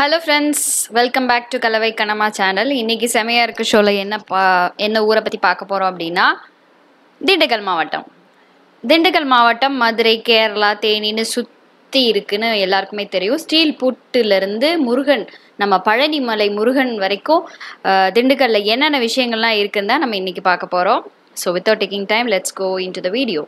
hello friends welcome back to கலவை கனமா channel இன்னைக்கு செமையாக இருக்க ஷோவில் என்ன பா என்ன ஊரை பற்றி பார்க்க போகிறோம் அப்படின்னா திண்டுக்கல் மாவட்டம் திண்டுக்கல் மாவட்டம் மதுரை கேரளா தேனின்னு சுற்றி இருக்குன்னு எல்லாருக்குமே தெரியும் ஸ்டீல் புட்டுலேருந்து முருகன் நம்ம பழனிமலை முருகன் வரைக்கும் அஹ், திண்டுக்கல்ல என்னென்ன விஷயங்கள்லாம் இருக்குன்னு தான் நம்ம இன்னைக்கு பார்க்க போகிறோம் so without taking time let's go into the video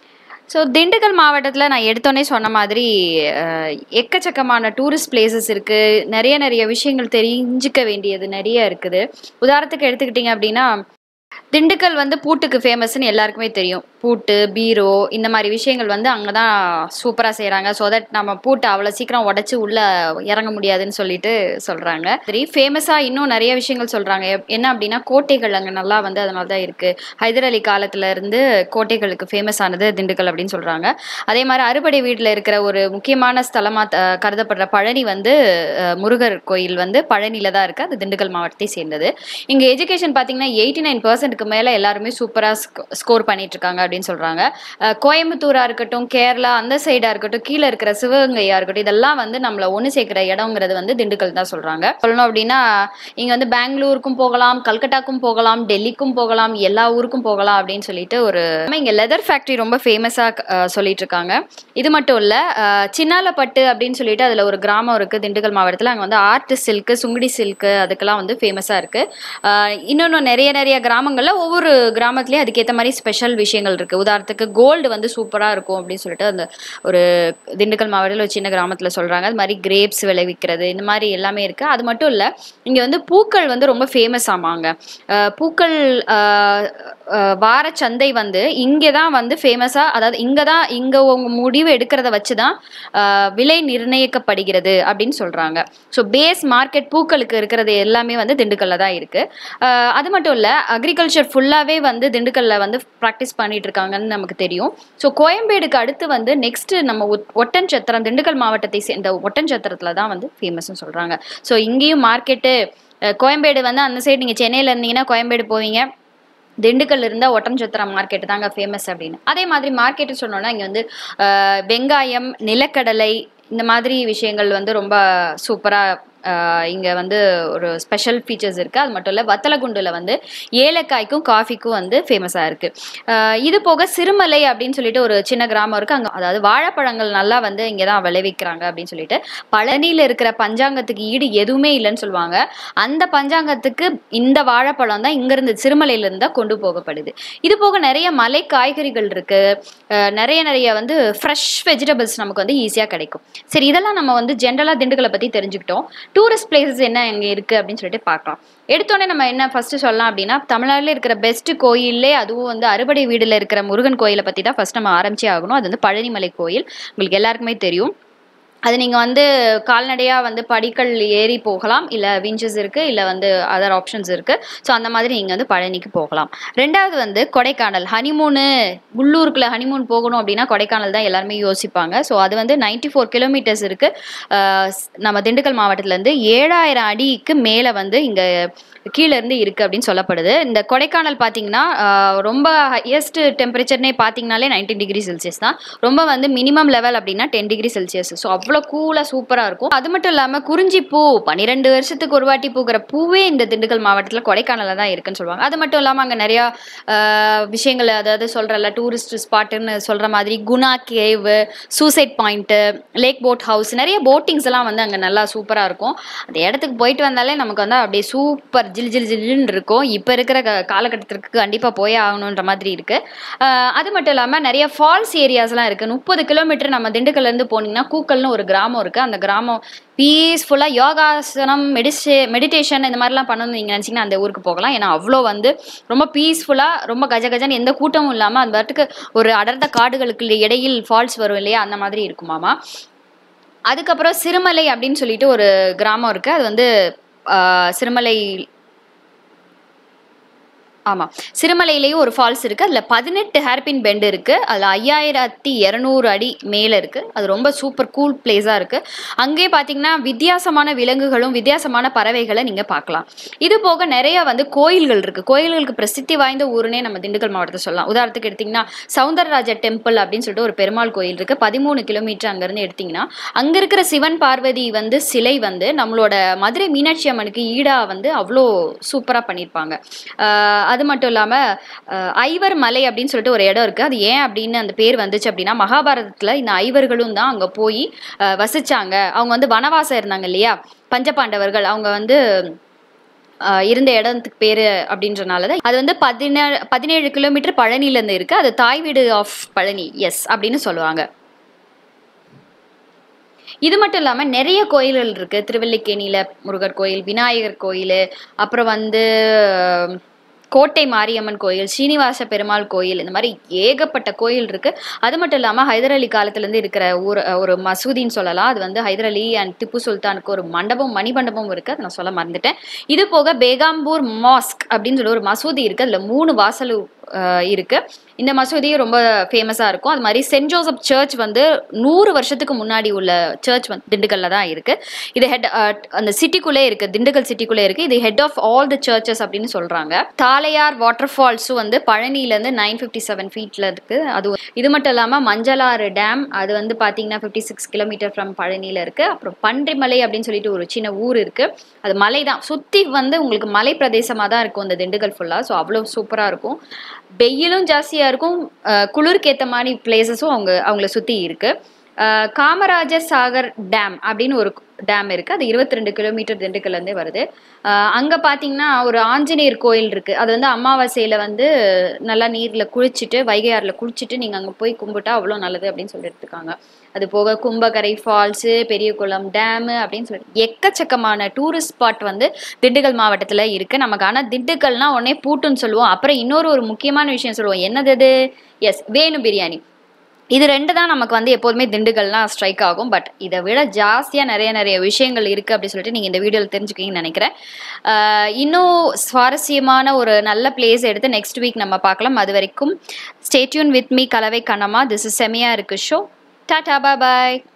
so Dindigul மாவட்டத்தில் நான் எடுத்தோன்னே சொன்ன மாதிரி அஹ், எக்கச்சக்கமான டூரிஸ்ட் பிளேசஸ் இருக்குது நிறைய நிறைய விஷயங்கள் தெரிஞ்சுக்க வேண்டியது நிறைய இருக்குது உதாரணத்துக்கு எடுத்துக்கிட்டிங்க அப்படின்னா திண்டுக்கல் வந்து பூட்டுக்கு ஃபேமஸ்னு எல்லாருக்குமே தெரியும் பூட்டு பீரோ இந்த மாதிரி விஷயங்கள் வந்து அங்கே தான் சூப்பராக செய்கிறாங்க ஸோ தட் நம்ம பூட்டை அவ்வளோ சீக்கிரம் உடச்சி உள்ளே இறங்க முடியாதுன்னு சொல்லிட்டு சொல்கிறாங்க சரி ஃபேமஸாக இன்னும் நிறைய விஷயங்கள் சொல்கிறாங்க என்ன அப்படின்னா கோட்டைகள் அங்கே நல்லா வந்து அதனால தான் இருக்குது ஹைதர் அலி காலத்துல இருந்து கோட்டைகளுக்கு ஃபேமஸ் ஆனது திண்டுக்கல் அப்படின்னு சொல்கிறாங்க அதே மாதிரி அறுபடை வீட்டில் இருக்கிற ஒரு முக்கியமான ஸ்தலமாக கருதப்படுற பழனி வந்து அஹ், முருகர் கோயில் வந்து பழனியில் தான் இருக்குது அது திண்டுக்கல் மாவட்டத்தை சேர்ந்தது இங்கே எஜுகேஷன் பார்த்தீங்கன்னா எயிட்டி நைன் பர்சன்ட்டுக்கு மேலே எல்லாருமே சூப்பராக ஸ்கோர் பண்ணிட்டு இருக்காங்க அப்படின்னு சொல்கிறாங்க கோயம்புத்தூராக இருக்கட்டும் கேரளா அந்த சைடாக இருக்கட்டும் கீழே இருக்கிற சிவகங்கையாக இருக்கட்டும் இதெல்லாம் வந்து நம்மளை ஒன்று சேர்க்குற இடங்கிறது வந்து திண்டுக்கல் தான் சொல்கிறாங்க சொல்லணும் அப்படின்னா இங்கே வந்து பெங்களூருக்கும் போகலாம் கல்கட்டாக்கும் போகலாம் டெல்லிக்கும் போகலாம் எல்லா ஊருக்கும் போகலாம் அப்படின்னு சொல்லிட்டு ஒரு இங்கே லெதர் ஃபேக்ட்ரி ரொம்ப ஃபேமஸாக சொல்லிட்டு இருக்காங்க இது மட்டும் இல்லை சின்னாலப்பட்டு அப்படின்னு சொல்லிட்டு அதில் ஒரு கிராமம் இருக்குது திண்டுக்கல் மாவட்டத்தில் அங்கே வந்து ஆர்ட் சில்க்கு சுங்குடி சில்க்கு அதுக்கெல்லாம் வந்து ஃபேமஸாக இருக்குது இன்னொன்று நிறைய நிறைய கிராமங்களில் ஒவ்வொரு கிராமத்துலேயும் அதுக்கேற்ற மாதிரி ஸ்பெஷல் விஷயங்கள் இருக்குது உதாரணத்துக்கு கோல்டு வந்து சூப்பராக இருக்கும் அப்படின்னு சொல்லிட்டு அந்த ஒரு திண்டுக்கல் மாவட்டத்தில் ஒரு சின்ன கிராமத்தில் சொல்கிறாங்க அது மாதிரி கிரேப்ஸ் விளைவிக்கிறது இந்த மாதிரி எல்லாமே இருக்குது அது மட்டும் இல்லை இங்கே வந்து பூக்கள் வந்து ரொம்ப ஃபேமஸ் ஆமாங்க அஹ் பூக்கள் அஹ், அஹ், வார சந்தை வந்து இங்கே தான் வந்து ஃபேமஸாக அதாவது இங்கே தான் இங்கே உங்க முடிவு எடுக்கிறத வச்சு தான் அஹ், விலை நிர்ணயிக்கப்படுகிறது அப்படின்னு சொல்கிறாங்க ஸோ பேஸ் மார்க்கெட் பூக்களுக்கு இருக்கிறது எல்லாமே வந்து திண்டுக்கல்ல தான் இருக்குது அது மட்டும் இல்லை அக்ரிகல்ச்சர் ஃபுல்லாகவே வந்து திண்டுக்கல்ல வந்து ப்ராக்டிஸ் பண்ணிட்டு இருக்காங்கன்னு நமக்கு தெரியும் ஸோ கோயம்பேடுக்கு அடுத்து வந்து நெக்ஸ்ட் நம்ம ஒட்- ஒட்டன்சத்திரம் திண்டுக்கல் மாவட்டத்தை சேர்ந்த ஒட்டன்சத்திரத்தில் தான் வந்து ஃபேமஸ்னு சொல்கிறாங்க ஸோ இங்கேயும் மார்க்கெட்டு கோயம்பேடு வந்து அந்த சைடு நீங்கள் சென்னையில் இருந்தீங்கன்னா கோயம்பேடு போவீங்க திண்டுக்கல் இருந்தால் ஒட்டன்சத்திரம் மார்க்கெட் தாங்க ஃபேமஸ் அப்படின்னு அதே மாதிரி மார்க்கெட்டு சொன்னோன்னா இங்கே வந்து அஹ், வெங்காயம் நிலக்கடலை இந்த மாதிரி விஷயங்கள் வந்து ரொம்ப சூப்பராக இங்கே வந்து ஒரு ஸ்பெஷல் ஃபீச்சர்ஸ் இருக்குது அது மட்டும் இல்லை வத்தலகுண்டில் வந்து ஏலக்காய்க்கும் காஃபிக்கும் வந்து ஃபேமஸாக இருக்குது இது போக சிறுமலை அப்படின்னு சொல்லிட்டு ஒரு சின்ன கிராமம் இருக்குது அங்கே அதாவது வாழைப்பழங்கள் நல்லா வந்து இங்கே தான் விளைவிக்கிறாங்க அப்படின்னு சொல்லிட்டு பழனியில் இருக்கிற பஞ்சாங்கத்துக்கு ஈடு எதுவுமே இல்லைன்னு சொல்லுவாங்க அந்த பஞ்சாங்கத்துக்கு இந்த வாழைப்பழம் தான் இங்கேருந்து சிறுமலையிலேருந்து தான் கொண்டு போகப்படுது இது போக நிறைய மலை காய்கறிகள் இருக்குது நிறைய நிறைய வந்து ஃப்ரெஷ் வெஜிடபிள்ஸ் நமக்கு வந்து ஈஸியாக கிடைக்கும் சரி இதெல்லாம் நம்ம வந்து ஜென்ரலாக திண்டுக்கலை பற்றி தெரிஞ்சுக்கிட்டோம் டூரிஸ்ட் பிளேசஸ் என்ன இங்கே இருக்குது அப்படின்னு சொல்லிட்டு பார்க்கலாம் எடுத்தோடனே நம்ம என்ன ஃபஸ்ட்டு சொல்லலாம் அப்படின்னா தமிழ்நாட்டில் இருக்கிற பெஸ்ட் கோயிலே அதுவும் வந்து அறுபடை வீடில் இருக்கிற முருகன் கோயிலை பற்றி தான் ஃபஸ்ட் நம்ம ஆரம்பிச்சே ஆகணும் அது வந்து பழனிமலை கோயில் உங்களுக்கு எல்லாருக்குமே தெரியும் அது நீங்கள் வந்து கால்நடையாக வந்து படிக்கல் ஏறி போகலாம் இல்லை விஞ்சஸ் இருக்குது இல்லை வந்து அதர் ஆப்ஷன்ஸ் இருக்குது ஸோ அந்த மாதிரி நீங்கள் வந்து பழனிக்கு போகலாம் ரெண்டாவது வந்து கொடைக்கானல் ஹனிமூனு உள்ளூருக்குள்ள ஹனிமூன் போகணும் அப்படின்னா கொடைக்கானல் தான் எல்லாருமே யோசிப்பாங்க ஸோ அது வந்து 94 ஃபோர் கிலோமீட்டர்ஸ் இருக்குது நம்ம திண்டுக்கல் மாவட்டத்துலேருந்து ஏழாயிரம் அடிக்கு மேலே வந்து இங்கே கீழே இருந்து இருக்குது அப்படின்னு சொல்லப்படுது இந்த கொடைக்கானல் பார்த்தீங்கன்னா ஆஹ், ரொம்ப ஹையஸ்ட் டெம்பரேச்சர்னே பார்த்தீங்கனாலே 19 டிகிரி செல்சியஸ் தான் ரொம்ப வந்து மினிமம் லெவல் அப்படின்னா டென் டிகிரி செல்சியஸ் ஸோ அவ்வளோ கூலாக சூப்பராக இருக்கும் அது மட்டும் இல்லாமல் குறிஞ்சி பூ பன்னிரெண்டு வருஷத்துக்கு ஒரு வாட்டி பூக்கிற பூவே இந்த திண்டுக்கல் மாவட்டத்தில் கொடைக்கானலில் தான் இருக்குன்னு சொல்லுவாங்க அது மட்டும் இல்லாமல் அங்கே நிறையா ஆஹ், விஷயங்கள் அதாவது சொல்கிறல டூரிஸ்ட் ஸ்பாட்டுன்னு சொல்கிற மாதிரி Guna cave suicide point lake boat house நிறைய போட்டிங்ஸ் எல்லாம் வந்து அங்கே நல்லா சூப்பராக இருக்கும் அந்த இடத்துக்கு போயிட்டு வந்தாலே நமக்கு வந்து அப்படியே சூப்பர் ஜில் ஜில் ஜில்லுன்னு இருக்கும் இப்போ இருக்கிற க- காலகட்டத்திற்கு கண்டிப்பாக போயே ஆகணுன்ற மாதிரி இருக்குது அது மட்டும் இல்லாமல் நிறைய ஃபால்ஸ் ஏரியாஸ்லாம் இருக்குது முப்பது கிலோமீட்டர் நம்ம திண்டுக்கல்லேருந்து போனீங்கன்னா கூக்கல்னு ஒரு கிராமம் இருக்குது அந்த கிராமம் பீஸ்ஃபுல்லாக யோகாசனம் மெடிசே மெடிடேஷன் இந்த மாதிரிலாம் பண்ணணும்னு நீங்கள் நினச்சிங்கன்னா அந்த ஊருக்கு போகலாம் ஏன்னா அவ்வளோ வந்து ரொம்ப பீஸ்ஃபுல்லாக ரொம்ப கஜ கஜன்னு எந்த கூட்டமும் இல்லாமல் அந்த பாட்டுக்கு ஒரு அடர்ந்த காடுகளுக்கு இடையில் ஃபால்ஸ் வரும் இல்லையா அந்த மாதிரி இருக்குமாமா அதுக்கப்புறம் சிறுமலை அப்படின்னு சொல்லிட்டு ஒரு கிராமம் இருக்குது அது வந்து ஆஹ், சிறுமலை ஆமாம் சிறுமலையிலேயும் ஒரு ஃபால்ஸ் இருக்குது அதில் பதினெட்டு ஹேர்பின் பெண்ட் இருக்குது அதில் ஐயாயிரத்தி இரநூறு அடி மேலே இருக்குது அது ரொம்ப சூப்பர் கூல் பிளேஸாக இருக்குது அங்கேயே பார்த்தீங்கன்னா வித்தியாசமான விலங்குகளும் வித்தியாசமான பறவைகளை நீங்கள் பார்க்கலாம் இது போக நிறைய வந்து கோயில்கள் இருக்குது கோயில்களுக்கு பிரசித்தி வாய்ந்த ஊருனே நம்ம திண்டுக்கல் மாவட்டத்தை சொல்லலாம் உதாரணத்துக்கு எடுத்திங்கன்னா சவுந்தரராஜ டெம்பிள் அப்படின்னு சொல்லிட்டு ஒரு பெருமாள் கோயில் இருக்குது பதிமூணு கிலோமீட்டர் அங்கேருந்து எடுத்திங்கன்னா அங்கே இருக்கிற சிவன் பார்வதி வந்து சிலை வந்து நம்மளோட மதுரை மீனாட்சி அம்மனுக்கு ஈடாக வந்து அவ்வளோ சூப்பராக பண்ணியிருப்பாங்க ஆஹ் அது மட்டும் இல்லாமல் ஐவர் மலை அப்படின்னு சொல்லிட்டு ஒரு இடம் இருக்குது அது ஏன் அப்படின்னு அந்த பேர் வந்துச்சு அப்படின்னா மகாபாரதத்தில் இந்த ஐவர்களும் தான் அங்கே போய் ஆஹ் வசிச்சாங்க அவங்க வந்து வனவாசம் இருந்தாங்க இல்லையா பஞ்சபாண்டவர்கள் அவங்க வந்து ஆஹ் இருந்த இடத்துக்கு பேர் அப்படின்றனால தான் அது வந்து பதினேழு பதினேழு கிலோமீட்டர் பழனிலேருந்து இருக்குது அது தாய் வீடு ஆஃப் பழனி எஸ் அப்படின்னு சொல்லுவாங்க இது மட்டும் இல்லாமல் நிறைய கோயில்கள் இருக்குது திருவல்லிக்கேணியில் முருகர் கோயில் விநாயகர் கோயில் அப்புறம் வந்து கோட்டை மாரியம்மன் கோயில் ஸ்ரீனிவாச பெருமாள் கோயில் இந்த மாதிரி ஏகப்பட்ட கோயில் இருக்குது அது மட்டும் இல்லாமல் ஹைதர் அலி காலத்துலேருந்து இருக்கிற ஊர் ஒரு மசூதின்னு சொல்லலாம் அது வந்து ஹைதர் அலி அண்ட் திப்பு சுல்தானுக்கு ஒரு மண்டபம் மணிமண்டபம் இருக்குது அதை நான் சொல்ல மறந்துட்டேன் இது போக பேகாம்பூர் மாஸ்க் அப்படின்னு சொல்லி ஒரு மசூதி இருக்குது அதில் மூணு வாசல் இருக்கு இந்த மசூதியும் ரொம்ப ஃபேமஸாக இருக்கும் அது மாதிரி சென்ட் ஜோசப் சர்ச் வந்து நூறு வருஷத்துக்கு முன்னாடி உள்ள சர்ச் வந்து திண்டுக்கல்ல தான் இருக்கு இது ஹெட் அந்த சிட்டிக்குள்ளே இருக்கு திண்டுக்கல் சிட்டிக்குள்ளே இருக்கு இது head of all the churches அப்படின்னு சொல்றாங்க தாலையார் வாட்டர் ஃபால்ஸும் வந்து பழனியிலேருந்து நைன் ஃபிஃப்டி செவன் ஃபீட்ல இருக்கு அது இது மட்டும் இல்லாமல் மஞ்சளாறு டேம் அது வந்து பார்த்தீங்கன்னா ஃபிஃப்டி சிக்ஸ் கிலோமீட்டர் ஃப்ரம் பழனியில் இருக்கு அப்புறம் பன்றிமலை அப்படின்னு சொல்லிட்டு ஒரு சின்ன ஊர் இருக்கு அது மலை தான் சுற்றி வந்து உங்களுக்கு மலை பிரதேசமாக தான் இருக்கும் இந்த திண்டுக்கல் ஃபுல்லாக ஸோ அவ்வளோ சூப்பராக இருக்கும் வெயிலும் ஜாஸ்தியாக இருக்கும் அஹ் குளிருக்கு ஏற்ற மாதிரி பிளேசஸும் அவங்க அவங்கள சுற்றி இருக்குது அஹ் காமராஜர் சாகர் டேம் அப்படின்னு ஒரு டேம் இருக்குது அது இருபத்தி ரெண்டு கிலோமீட்டர் திண்டுக்கல்லேருந்தே வருது அங்கே பார்த்தீங்கன்னா ஒரு ஆஞ்சநேயர் கோயில் இருக்குது அது வந்து அமாவாசையில் வந்து நல்லா நீரில் குளிச்சுட்டு வைகை ஆறில் குளிச்சுட்டு நீங்கள் அங்கே போய் கும்பிட்டா அவ்வளோ நல்லது அப்படின்னு சொல்லிட்டு இருக்காங்க அது போக கும்பகரை ஃபால்ஸு பெரியகுளம் டேமு அப்படின்னு சொல்லிட்டு எக்கச்சக்கமான டூரிஸ்ட் ஸ்பாட் வந்து திண்டுக்கல் மாவட்டத்தில் இருக்குது நமக்கு ஆனால் திண்டுக்கல்னா உடனே பூட்டுன்னு சொல்லுவோம் அப்புறம் இன்னொரு ஒரு முக்கியமான விஷயம் சொல்லுவோம் என்னது அது எஸ் வேணு பிரியாணி இது ரெண்டு தான் நமக்கு வந்து எப்போதுமே திண்டுக்கல்லாம் ஸ்ட்ரைக் ஆகும் பட் இதை விட ஜாஸ்தியாக நிறைய நிறைய விஷயங்கள் இருக்குது அப்படி சொல்லிட்டு நீங்கள் இந்த வீடியோவில் தெரிஞ்சுக்கிங்கன்னு நினைக்கிறேன் ஆஹ் இன்னும் சுவாரஸ்யமான ஒரு நல்ல பிளேஸ் எடுத்து நெக்ஸ்ட் வீக் நம்ம பார்க்கலாம் அது வரைக்கும் ஸ்டேட்யூன் வித் மீ கலவை கண்ணமா திஸ் இஸ் செமியா இருக்கு ஷோ டாடா பாய்